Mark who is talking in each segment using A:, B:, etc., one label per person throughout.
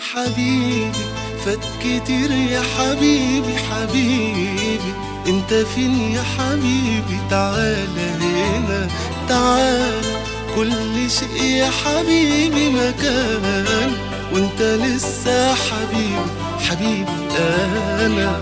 A: حبيبي فات كتير يا حبيبي حبيبي انت فين يا حبيبي تعالى هنا تعالى كل شيء يا حبيبي مكان وانت لسه حبيبي حبيبي انا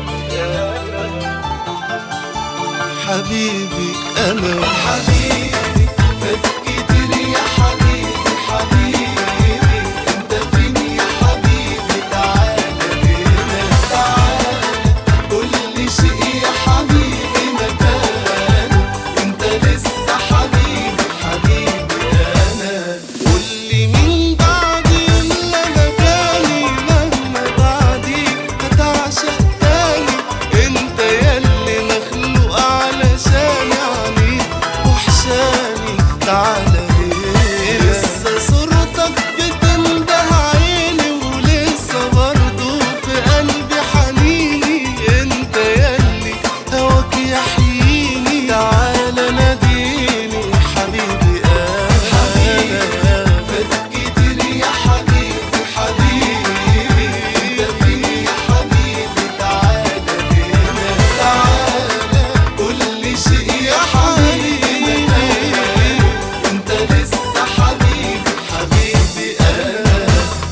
A: حبيبي انا حبيبي فات كتير يا حبيبي حبيبي انت فين يا حبيبي تعالى هنا تعالى كل شيء يا حبيبي مكان انت لسه حبيبي حبيبي انا قولي مين بعدي ولا مكاني مهما بعدي هتعشق تاني انت ياللي مخلوق علشان يعني وحشاني تعالى هنا لسه صورتك بتنده عيني ولسه برضه في قلبي حنيني انت ياللي هواك يحييني تعالى ناديني حبيبي انا فات كتير يا حبيبي حبيبي انت فين يا حبيبي تعالى هنا تعالى كل شيء يا حبيبي مكان انت لسه حبيبي حبيبي انا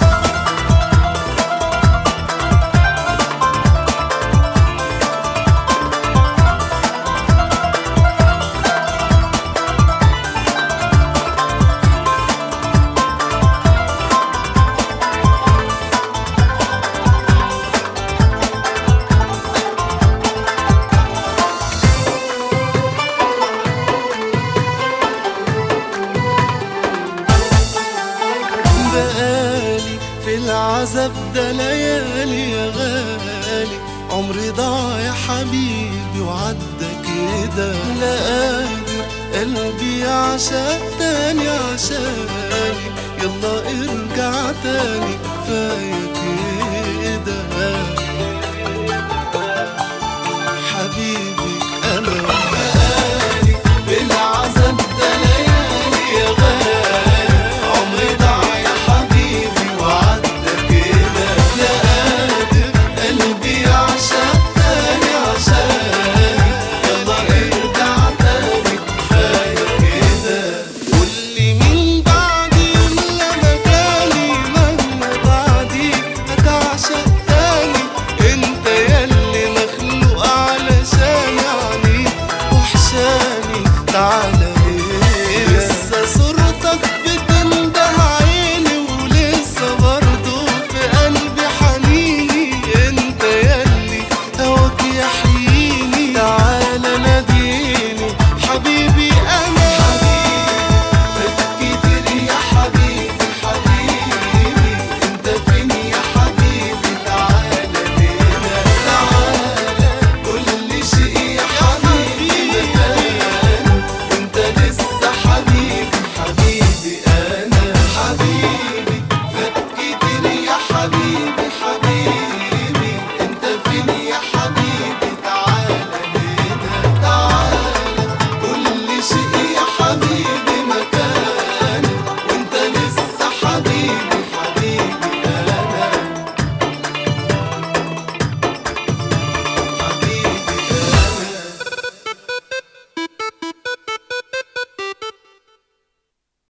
A: بقالي في العذاب ده ليالي يا غالي عمري ضاع يا حبيبي وعدى كده لا قادر قلبي عشان تاني عشاني